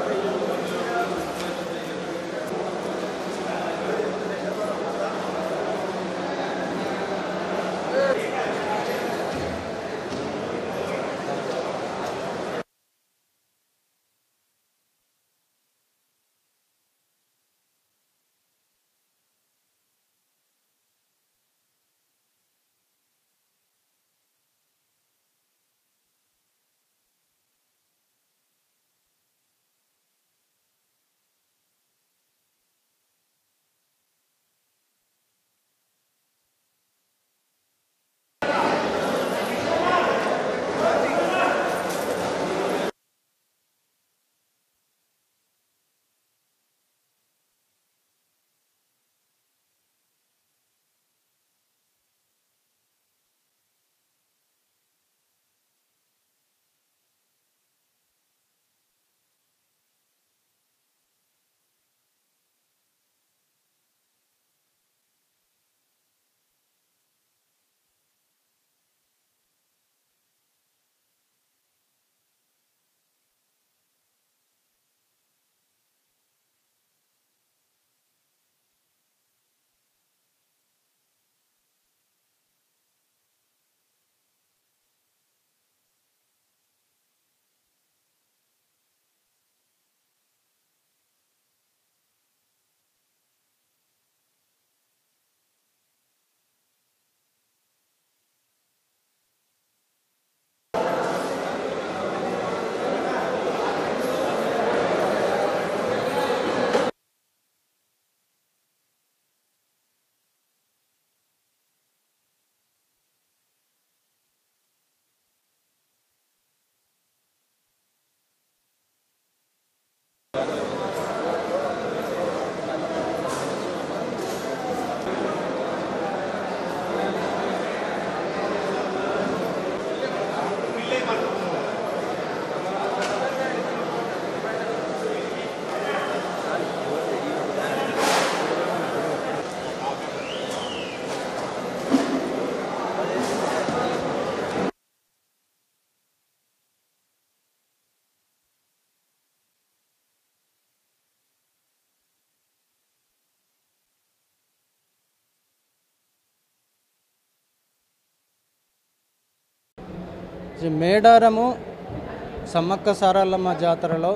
ఈ మేడారము సమ్మక్క సారాలమ్మ జాతరలో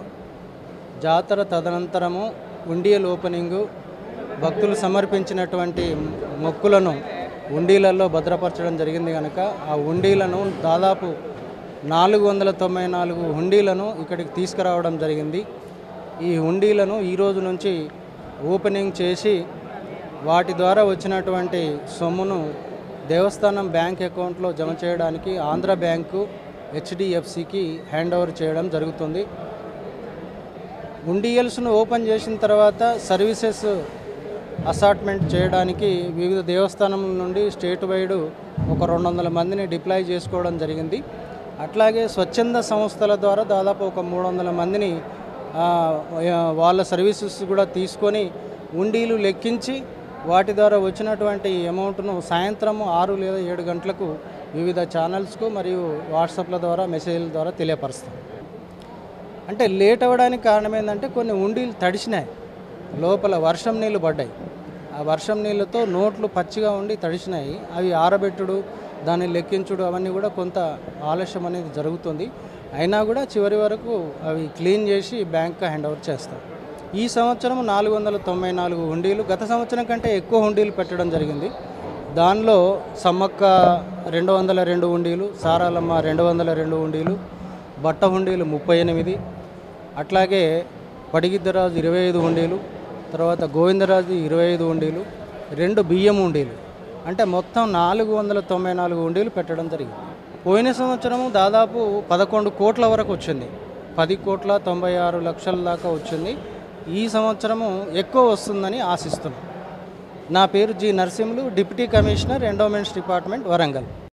జాతర తదనంతరము ఉండియల్ ఓపెనింగు భక్తులు సమర్పించినటువంటి మొక్కులను ఉండీలలో భద్రపరచడం జరిగింది కనుక ఆ ఉండీలను దాదాపు నాలుగు వందల తొంభై నాలుగు హుండీలను ఇక్కడికి తీసుకురావడం జరిగింది ఈ హుండీలను ఈ రోజు నుంచి ఓపెనింగ్ చేసి వాటి ద్వారా వచ్చినటువంటి సొమ్మును దేవస్థానం బ్యాంక్ అకౌంట్లో జమ చేయడానికి ఆంధ్ర బ్యాంకు హెచ్డిఎఫ్సికి హ్యాండ్ ఓవర్ చేయడం జరుగుతుంది ఉండియల్స్ను ఓపెన్ చేసిన తర్వాత సర్వీసెస్ అసార్ట్మెంట్ చేయడానికి వివిధ దేవస్థానముల నుండి స్టేట్ వైడ్ ఒక రెండు వందల మందిని డిప్లాయ్ చేసుకోవడం జరిగింది అట్లాగే స్వచ్ఛంద సంస్థల ద్వారా దాదాపు ఒక మూడు వందల మందిని ఆ, వాళ్ళ సర్వీసెస్ కూడా తీసుకొని ఉండీలు లెక్కించి వాటి ద్వారా వచ్చినటువంటి అమౌంట్ను సాయంత్రం ఆరు లేదా ఏడు గంటలకు వివిధ ఛానల్స్కు మరియు వాట్సాప్ల ద్వారా మెసేజ్ల ద్వారా తెలియపరుస్తాం అంటే లేట్ అవ్వడానికి కారణం ఏంటంటే కొన్ని ఉండీలు తడిసినాయి లోపల వర్షం నీళ్ళు పడ్డాయి ఆ వర్షం నీళ్ళతో నోట్లు పచ్చిగా ఉండి తడిసినాయి అవి ఆరబెట్టుడు దాన్ని లెక్కించుడు అవన్నీ కూడా కొంత ఆలస్యం అనేది జరుగుతుంది అయినా కూడా చివరి వరకు అవి క్లీన్ చేసి బ్యాంక్ హ్యాండ్ ఓవర్ చేస్తాం ఈ సంవత్సరం నాలుగు వందల తొంభై నాలుగు హుండీలు గత సంవత్సరం కంటే ఎక్కువ హుండీలు పెట్టడం జరిగింది దానిలో సమ్మక్క రెండు వందల రెండు హుండీలు సారాలమ్మ రెండు వందల రెండు హుండీలు బట్ట హుండీలు ముప్పై ఎనిమిది అట్లాగే పడిగిద్దరాజు ఇరవై ఐదు హుండీలు తర్వాత గోవిందరాజు ఇరవై ఐదు హుండీలు రెండు బియ్యం హుండీలు అంటే మొత్తం నాలుగు వందల తొంభై నాలుగు హుండీలు పెట్టడం జరిగింది పోయిన సంవత్సరము దాదాపు పదకొండు కోట్ల వరకు వచ్చింది పది కోట్ల తొంభై ఆరు లక్షల దాకా వచ్చింది ఈ సంవత్సరము ఎక్కువ వస్తుందని ఆశిస్తున్నాం నా పేరు G Narasimhulu deputy commissioner endowments department Warangal